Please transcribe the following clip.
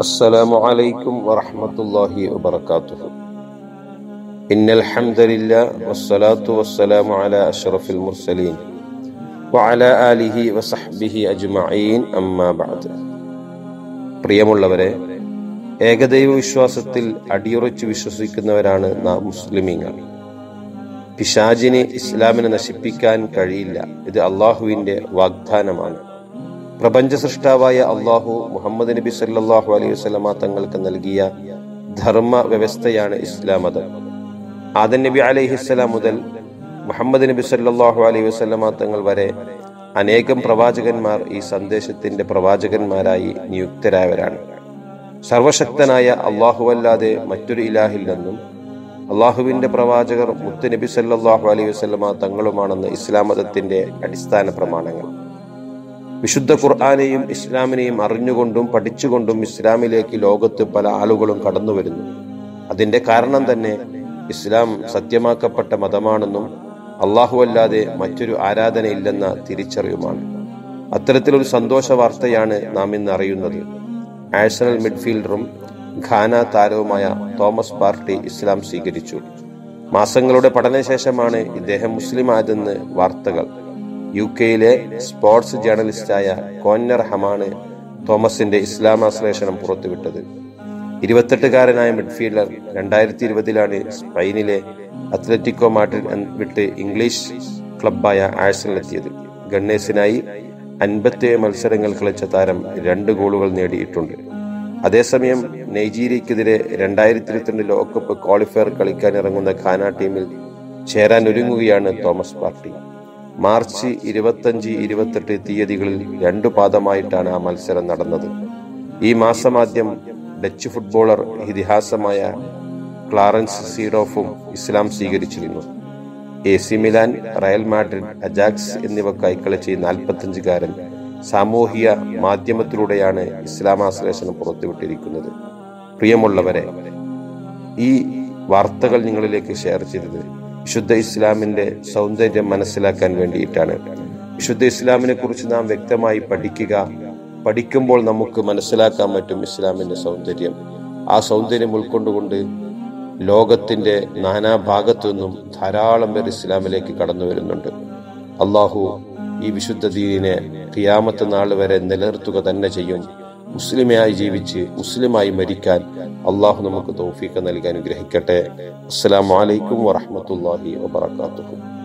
السلام عليكم ورحمة الله وبركاته إن الحمد لله والصلاة والسلام على أشرف المرسلين وعلى آله وصحبه أجمعين أما بعد പ്രിയമുള്ളവരെ ഏകദൈവ വിശ്വാസത്തിൽ അടിയുറച്ചു വിശ്വസിക്കുന്നവരാണ് നാം മുസ്ലിമീങ്ങൾ പിശാജിനെ ഇസ്ലാമിനെ നശിപ്പിക്കാൻ കഴിയില്ല ഇത് അള്ളാഹുവിന്റെ വാഗ്ദാനമാണ് പ്രപഞ്ച സൃഷ്ടാവായ അള്ളാഹു മുഹമ്മദ് നബി സല്ലാഹു അലൈഹി വസ്ലമ തങ്ങൾക്ക് നൽകിയ ധർമ്മ വ്യവസ്ഥയാണ് ഇസ്ലാം മതം ആദൻ നബി അലൈഹിസ്സലാം മുതൽ മുഹമ്മദ് നബി സല്ലാഹു അലൈഹി വസ്ലമ തങ്ങൾ വരെ അനേകം പ്രവാചകന്മാർ ഈ സന്ദേശത്തിന്റെ പ്രവാചകന്മാരായി നിയുക്തരായവരാണ് സർവശക്തനായ അള്ളാഹുവല്ലാതെ മറ്റൊരു ഇലാഹിൽ നിന്നും അള്ളാഹുവിന്റെ പ്രവാചകർ മുത്ത് നബി സല്ലാഹു അലൈഹി വസ്ലമ തങ്ങളുമാണെന്ന് ഇസ്ലാം മതത്തിന്റെ അടിസ്ഥാന പ്രമാണങ്ങൾ വിശുദ്ധ ഖുർആാനെയും ഇസ്ലാമിനെയും അറിഞ്ഞുകൊണ്ടും പഠിച്ചുകൊണ്ടും ഇസ്ലാമിലേക്ക് ലോകത്ത് പല ആളുകളും കടന്നു വരുന്നു അതിന്റെ കാരണം തന്നെ ഇസ്ലാം സത്യമാക്കപ്പെട്ട മതമാണെന്നും അള്ളാഹു അല്ലാതെ മറ്റൊരു ആരാധനയില്ലെന്ന തിരിച്ചറിവുമാണ് അത്തരത്തിലൊരു സന്തോഷ വാർത്തയാണ് നാം ഇന്ന് അറിയുന്നത് ആഴ്സണൽ മിഡ്ഫീൽഡറും ഖാന താരവുമായ തോമസ് പാർട്ടി ഇസ്ലാം സ്വീകരിച്ചു മാസങ്ങളുടെ പഠനശേഷമാണ് ഇദ്ദേഹം മുസ്ലിം ആയതെന്ന് വാർത്തകൾ യു കെയിലെ സ്പോർട്സ് ജേർണലിസ്റ്റായ കോന്നർ ഹമാണ് തോമസിന്റെ ഇസ്ലാമാശ്ലേഷണം പുറത്തുവിട്ടത് ഇരുപത്തെട്ടുകാരനായ മിഡ്ഫീൽഡർ രണ്ടായിരത്തി ഇരുപതിലാണ് സ്പെയിനിലെ അത്ലറ്റിക്കോ മാഡ്രിഡ് വിട്ട് ഇംഗ്ലീഷ് ക്ലബായ ആഴ്സണിലെത്തിയത് ഗണ്ണേഴ്സിനായി അൻപത്തിയേഴ് മത്സരങ്ങൾ കളിച്ച താരം രണ്ട് ഗോളുകൾ നേടിയിട്ടുണ്ട് അതേസമയം നൈജീരിയക്കെതിരെ രണ്ടായിരത്തി ഇരുപത്തിരണ്ട് ലോകകപ്പ് ക്വാളിഫയർ കളിക്കാൻ ഇറങ്ങുന്ന ഖാന ടീമിൽ ചേരാൻ ഒരുങ്ങുകയാണ് തോമസ് പാർട്ടി മാർച്ച് ഇരുപത്തഞ്ച് ഇരുപത്തെട്ട് തീയതികളിൽ രണ്ടു പാദമായിട്ടാണ് ആ മത്സരം നടന്നത് ഈ മാസമാദ്യം ഡച്ച് ഫുട്ബോളർ ഇതിഹാസമായ ക്ലാറൻസ് സീഡോഫും ഇസ്ലാം സ്വീകരിച്ചിരുന്നു A C Milan Real Madrid Ajax എന്നിവക്കായി കളിച്ച ഈ നാൽപ്പത്തഞ്ചുകാരൻ സാമൂഹിക മാധ്യമത്തിലൂടെയാണ് ഇസ്ലാമാശ്ലേഷണം പുറത്തുവിട്ടിരിക്കുന്നത് പ്രിയമുള്ളവരെ ഈ വാർത്തകൾ നിങ്ങളിലേക്ക് ഷെയർ ചെയ്തത് വിശുദ്ധ ഇസ്ലാമിന്റെ സൗന്ദര്യം മനസ്സിലാക്കാൻ വേണ്ടിയിട്ടാണ് വിശുദ്ധ ഇസ്ലാമിനെ കുറിച്ച് നാം വ്യക്തമായി പഠിക്കുക പഠിക്കുമ്പോൾ നമുക്ക് മനസ്സിലാക്കാൻ പറ്റും ഇസ്ലാമിന്റെ സൗന്ദര്യം ആ സൗന്ദര്യം ഉൾക്കൊണ്ടുകൊണ്ട് ലോകത്തിന്റെ നാനാഭാഗത്തു നിന്നും ധാരാളം പേർ ഇസ്ലാമിലേക്ക് കടന്നു വരുന്നുണ്ട് അള്ളാഹു ഈ വിശുദ്ധ ദീനിനെ ഖിയാമത്ത് നാൾ വരെ നിലനിർത്തുക തന്നെ ചെയ്യും മുസ്ലിമായി ജീവിച്ച് മുസ്ലിമായി മരിക്കാൻ അള്ളാഹു നമുക്ക് തൗഫീഖ് നൽകാൻ അനുഗ്രഹിക്കട്ടെ അസ്സലാമലൈക്കും വറഹമത്തല്ലാഹി വബർക്കാത്തു